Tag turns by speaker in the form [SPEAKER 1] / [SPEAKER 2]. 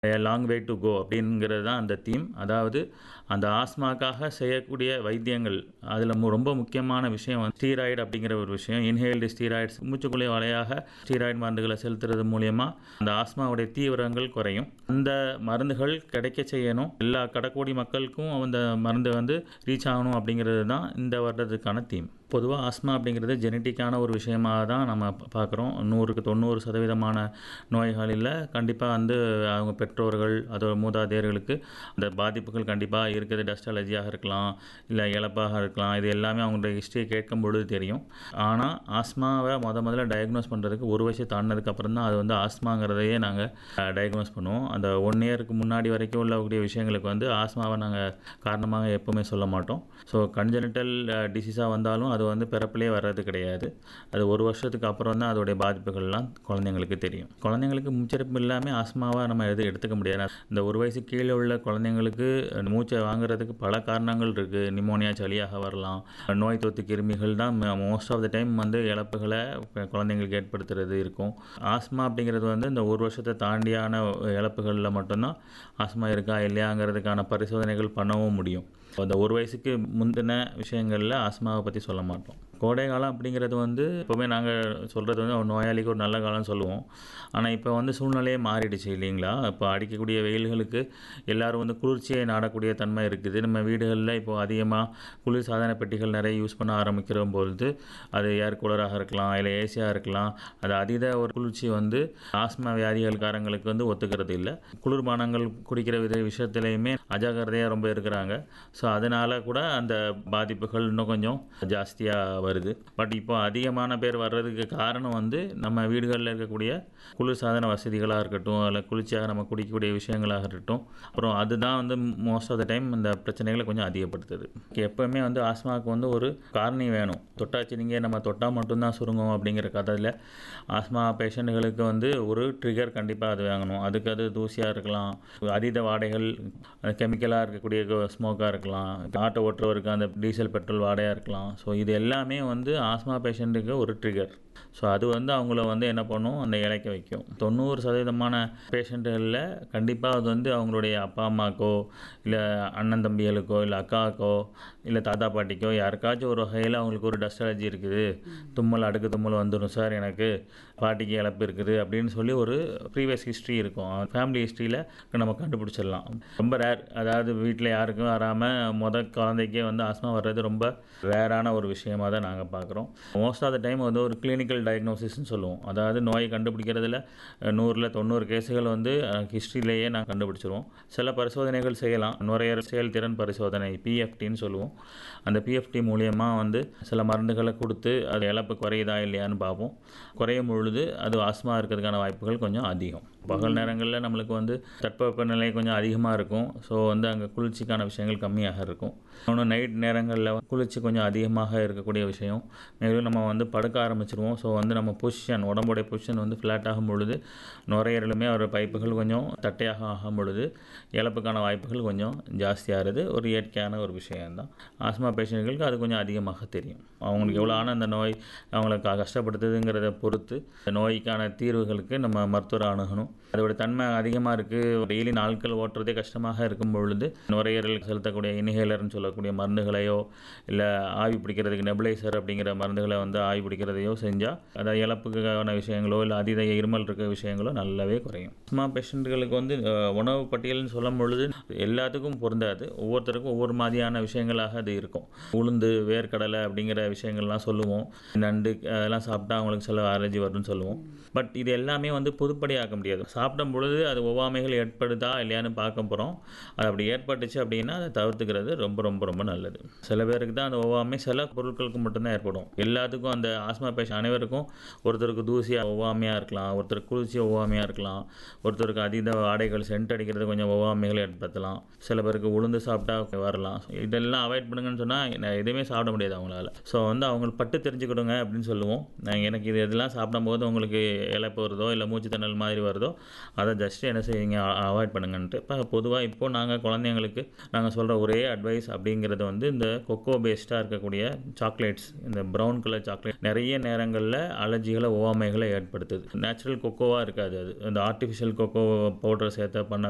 [SPEAKER 1] long way to go அப்படிங்கிறது தான் அந்த தீம் அதாவது அந்த ஆஸ்மாக்காக செய்யக்கூடிய வைத்தியங்கள் அதில் ரொம்ப முக்கியமான விஷயம் வந்து ஸ்டீராய்டு அப்படிங்கிற ஒரு விஷயம் இன்ஹேல்டு ஸ்டீராய்ட்ஸ் மூச்சுக்குள்ளே வலையாக ஸ்டீராய்டு மருந்துகளை செலுத்துறது மூலயமா அந்த ஆஸ்மாவுடைய தீவிரங்கள் குறையும் அந்த மருந்துகள் கிடைக்க செய்யணும் எல்லா கடைக்கோடி மக்களுக்கும் அந்த மருந்து வந்து ரீச் ஆகணும் அப்படிங்கிறது தான் இந்த வருடத்துக்கான தீம் பொதுவாக ஆஸ்மா அப்படிங்கிறது ஜெனட்டிக்கான ஒரு விஷயமாக தான் நம்ம பார்க்குறோம் நூறுக்கு தொண்ணூறு சதவீதமான நோய்களில் கண்டிப்பாக வந்து அவங்க பெற்றோர்கள் அதோட மூதாதையர்களுக்கு அந்த பாதிப்புகள் கண்டிப்பாக இருக்குது டஸ்ட் அலர்ஜியாக இருக்கலாம் இல்லை இழப்பாக இருக்கலாம் இது எல்லாமே அவங்களுடைய ஹிஸ்ட்ரியை கேட்கும் பொழுது தெரியும் ஆனால் ஆஸ்மாவை முத முதல்ல டயக்னோஸ் பண்ணுறதுக்கு ஒரு வயசு தாண்டினதுக்கப்புறம் தான் அது வந்து ஆஸ்மாங்கிறதையே நாங்கள் டயக்னோஸ் பண்ணுவோம் அந்த ஒன் இயருக்கு முன்னாடி வரைக்கும் உள்ளக்கூடிய விஷயங்களுக்கு வந்து ஆஸ்மாவை நாங்கள் காரணமாக எப்போவுமே சொல்ல மாட்டோம் ஸோ கன்ஜெனிட்டல் டிசீஸாக வந்தாலும் அது வந்து பிறப்பிலே வர்றது கிடையாது அது ஒரு வருஷத்துக்கு அப்புறம் தான் அதோடைய பாதிப்புகள்லாம் குழந்தைங்களுக்கு தெரியும் குழந்தைங்களுக்கு முச்சரிப்பு இல்லாமல் ஆஸ்மாவாக நம்ம எது எடுத்துக்க முடியாது இந்த ஒரு வயசு கீழே உள்ள குழந்தைங்களுக்கு மூச்சை வாங்குறதுக்கு பல காரணங்கள் இருக்குது நிமோனியா சளியாக வரலாம் நோய் தொத்து கிருமிகள் தான் மோஸ்ட் ஆஃப் த டைம் வந்து இழப்புகளை குழந்தைங்களுக்கு ஏற்படுத்துறது இருக்கும் ஆஸ்மா அப்படிங்கிறது வந்து இந்த ஒரு வருஷத்தை தாண்டியான இழப்புகளில் மட்டும்தான் ஆஸ்மா இருக்கா இல்லையாங்கிறதுக்கான பரிசோதனைகள் பண்ணவும் முடியும் அந்த ஒரு வயசுக்கு முந்தின விஷயங்களில் ஆஸ்மாவை பற்றி சொல்ல மாட்டோம் கோடை காலம் அப்படிங்கிறது வந்து எப்போவுமே நாங்கள் சொல்கிறது வந்து ஒரு நோயாளிக்கு ஒரு நல்ல காலம்னு சொல்லுவோம் ஆனால் இப்போ வந்து சூழ்நிலையே மாறிடுச்சு இல்லைங்களா இப்போ அடிக்கக்கூடிய வெயில்களுக்கு எல்லோரும் வந்து குளிர்ச்சியை நாடக்கூடிய தன்மை இருக்குது நம்ம வீடுகளில் இப்போ அதிகமாக குளிர் சாதன பெட்டிகள் நிறைய யூஸ் பண்ண ஆரம்பிக்கிற பொழுது அது ஏர் கூலராக இருக்கலாம் இல்லை ஏசியாக இருக்கலாம் அது அதீத ஒரு குளிர்ச்சி வந்து ஆஸ்மா வியாதிகள்காரங்களுக்கு வந்து ஒத்துக்கிறது இல்லை குளிர்பானங்கள் குடிக்கிற வித விஷயத்துலையுமே அஜாக்கிரதையாக ரொம்ப இருக்கிறாங்க ஸோ அதனால் கூட அந்த பாதிப்புகள் இன்னும் கொஞ்சம் ஜாஸ்தியாக வருது பட் இப்போ அதிகமான பேர் வர்றதுக்கு காரணம் வந்து நம்ம வீடுகளில் இருக்கக்கூடிய குளிர் சாதன வசதிகளாக இருக்கட்டும் இல்லை குளிர்ச்சியாக நம்ம குடிக்கக்கூடிய விஷயங்களாக இருக்கட்டும் அப்புறம் அதுதான் வந்து மோஸ்ட் ஆஃப் த டைம் இந்த பிரச்சனைகளை கொஞ்சம் அதிகப்படுத்துது எப்போவுமே வந்து ஆஸ்மாவுக்கு வந்து ஒரு காரணி வேணும் தொட்டாச்சு நீங்கள் நம்ம தொட்டால் மட்டும்தான் சுருங்கும் அப்படிங்கிற கதையில் ஆஸ்மா பேஷண்ட்டுகளுக்கு வந்து ஒரு ட்ரிகர் கண்டிப்பாக அது வாங்கணும் அதுக்கு அது தூசியாக இருக்கலாம் அதீத வாடைகள் கெமிக்கலாக இருக்கக்கூடிய ஸ்மோக்காக இருக்கலாம் ஆட்டோ ஓட்டுறவருக்கு அந்த டீசல் பெட்ரோல் வாடையாக இருக்கலாம் ஸோ இது எல்லாமே வந்து ஆஸ்மா பேஷண்ட்டுக்கு ஒரு ட்ரிகர் ஸோ அது வந்து அவங்கள வந்து என்ன பண்ணும் அந்த இலைக்க வைக்கும் தொண்ணூறு சதவீதமான பேஷண்ட்டுகளில் கண்டிப்பாக அது வந்து அவங்களுடைய அப்பா அம்மாக்கோ இல்லை அண்ணன் தம்பிகளுக்கோ இல்லை அக்காவுக்கோ இல்லை தாத்தா பாட்டிக்கோ யாருக்காச்சும் ஒரு வகையில் அவங்களுக்கு ஒரு டஸ்ட் அலர்ஜி இருக்குது தும்மல் அடுக்கு தும்மல் வந்துடும் சார் எனக்கு பாட்டிக்கு இழப்பு இருக்குது அப்படின்னு சொல்லி ஒரு ப்ரீவியஸ் ஹிஸ்ட்ரி இருக்கும் ஃபேமிலி ஹிஸ்ட்ரியில் நம்ம கண்டுபிடிச்சிடலாம் ரொம்ப ரேர் அதாவது வீட்டில் யாருக்கும் வராமல் மொதல் குழந்தைக்கே வந்து ஆஸ்மா வர்றது ரொம்ப ரேரான ஒரு விஷயமாக தான் நாங்கள் பார்க்குறோம் மோஸ்ட் ஆஃப் த டைம் வந்து ஒரு கிளினிக்கல் டயக்னோசிஸ்ன்னு சொல்லுவோம் அதாவது நோயை கண்டுபிடிக்கிறதுல நூறில் தொண்ணூறு கேஸுகள் வந்து ஹிஸ்ட்ரியிலேயே நான் கண்டுபிடிச்சிருவோம் சில பரிசோதனைகள் செய்யலாம் நுரையீரல் செயல்திறன் பரிசோதனை பிஎஃப்டின்னு சொல்லுவோம் அந்த பிஎஃப்டி மூலியமாக வந்து சில மருந்துகளை கொடுத்து அது இழப்பு குறையுதா இல்லையான்னு பார்ப்போம் குறையும் பொழுது அது ஆஸ்மா இருக்கிறதுக்கான வாய்ப்புகள் கொஞ்சம் அதிகம் பகல் நேரங்களில் நம்மளுக்கு வந்து தட்பவெப்பநிலை கொஞ்சம் அதிகமாக இருக்கும் ஸோ வந்து அங்கே குளிர்ச்சிக்கான விஷயங்கள் கம்மியாக இருக்கும் இன்னும் நைட் நேரங்களில் குளிர்ச்சி கொஞ்சம் அதிகமாக இருக்கக்கூடிய விஷயம் மேலும் நம்ம வந்து படுக்க ஆரம்பிச்சிருவோம் ஸோ வந்து நம்ம பொசிஷன் உடம்புடைய பொசிஷன் வந்து ஃப்ளாட் ஆகும் பொழுது நுரையீரலுமே ஒரு பைப்புகள் கொஞ்சம் தட்டையாக ஆகும் பொழுது இழப்புக்கான வாய்ப்புகள் கொஞ்சம் ஜாஸ்தியாகிறது ஒரு இயற்கையான ஒரு விஷயம்தான் ஆஸ்மா பேஷண்ட்களுக்கு அது கொஞ்சம் அதிகமாக தெரியும் அவங்களுக்கு எவ்வளோ ஆனால் அந்த நோய் அவங்களுக்கு கஷ்டப்படுத்துதுங்கிறத பொறுத்து நோய்க்கான தீர்வுகளுக்கு நம்ம மருத்துவரை அணுகணும் அதோட தன்மை அதிகமாக இருக்குது டெய்லி நாட்கள் ஓட்டுறதே கஷ்டமாக இருக்கும் பொழுது நுரையீரலுக்கு செலுத்தக்கூடிய இனிஹேலர்னு சொல்லக்கூடிய மருந்துகளையோ இல்லை ஆவி பிடிக்கிறதுக்கு நெபுலைசர் அப்படிங்கிற மருந்துகளை வந்து ஆவி பிடிக்கிறதையோ செஞ்சால் அதாவது இழப்புக்கான விஷயங்களோ இல்லை அதீத இருமல் இருக்க விஷயங்களோ நல்லாவே குறையும் ஆஸ்மா பேஷண்ட்டுகளுக்கு வந்து உணவு பட்டியல்னு சொல்லும் பொழுது எல்லாத்துக்கும் பொருந்தாது ஒவ்வொருத்தருக்கும் ஒவ்வொரு மாதிரியான விஷயங்களாக அது இருக்கும் உளுந்து வேர்க்கடலை அப்படிங்கிற விஷயங்கள்லாம் சொல்லுவோம் நண்டு அதெல்லாம் சாப்பிட்டா அவங்களுக்கு சில அலர்ஜி வரும்னு சொல்லுவோம் பட் இது எல்லாமே வந்து பொதுப்படியாக்க முடியாது சாப்பிடும் பொழுது அது ஒவ்வாமைகள் ஏற்படுதா இல்லையான்னு பார்க்க போகிறோம் அது அப்படி ஏற்பட்டுச்சு அப்படின்னா அதை தவிர்த்துக்கிறது ரொம்ப ரொம்ப ரொம்ப நல்லது சில பேருக்கு தான் அந்த ஒவ்வாமை சில பொருட்களுக்கு மட்டும்தான் ஏற்படும் எல்லாத்துக்கும் அந்த ஆஸ்மா பேஷண்ட் அனைவருக்கும் ஒருத்தருக்கு தூசியாக ஒவ்வாமையாக இருக்கலாம் ஒருத்தருக்கு குளிர்ச்சி ஒவ்வாமையாக இருக்கலாம் ஒருத்தருக்கு அதீத ஆடைகள் சென்ட் அடிக்கிறது கொஞ்சம் ஒவ்வாமைகள் ஏற்படுத்தலாம் சில பேருக்கு உளுந்து சாப்பிட்டா வரலாம் இதெல்லாம் அவாய்ட் பண்ணுங்கன்னு சொன்னால் எதுவுமே சாப்பிட முடியாது அவங்களால ஸோ வந்து அவங்க பட்டு தெரிஞ்சுக்கிடுங்க அப்படின்னு சொல்லுவோம் நாங்கள் எனக்கு இது இதெல்லாம் சாப்பிடும்போது உங்களுக்கு இழப்பு வருதோ இல்லை மூச்சு திணறல் மாதிரி வருதோ அதை ஜஸ்ட் என்ன செய்யுங்க அவாய்ட் பண்ணுங்கன்ட்டு இப்போ பொதுவாக இப்போ நாங்கள் குழந்தைங்களுக்கு நாங்கள் சொல்கிற ஒரே அட்வைஸ் அப்படிங்கிறது வந்து இந்த கொக்கோ பேஸ்டாக இருக்கக்கூடிய சாக்லேட்ஸ் இந்த ப்ரௌன் கலர் சாக்லேட் நிறைய நேரங்களில் அலர்ஜிகளை ஒவ்வாமைகளை ஏற்படுத்துது நேச்சுரல் கொக்கோவாக இருக்காது அது இந்த ஆர்டிஃபிஷியல் கொக்கோ பவுடர் சேர்த்த பண்ண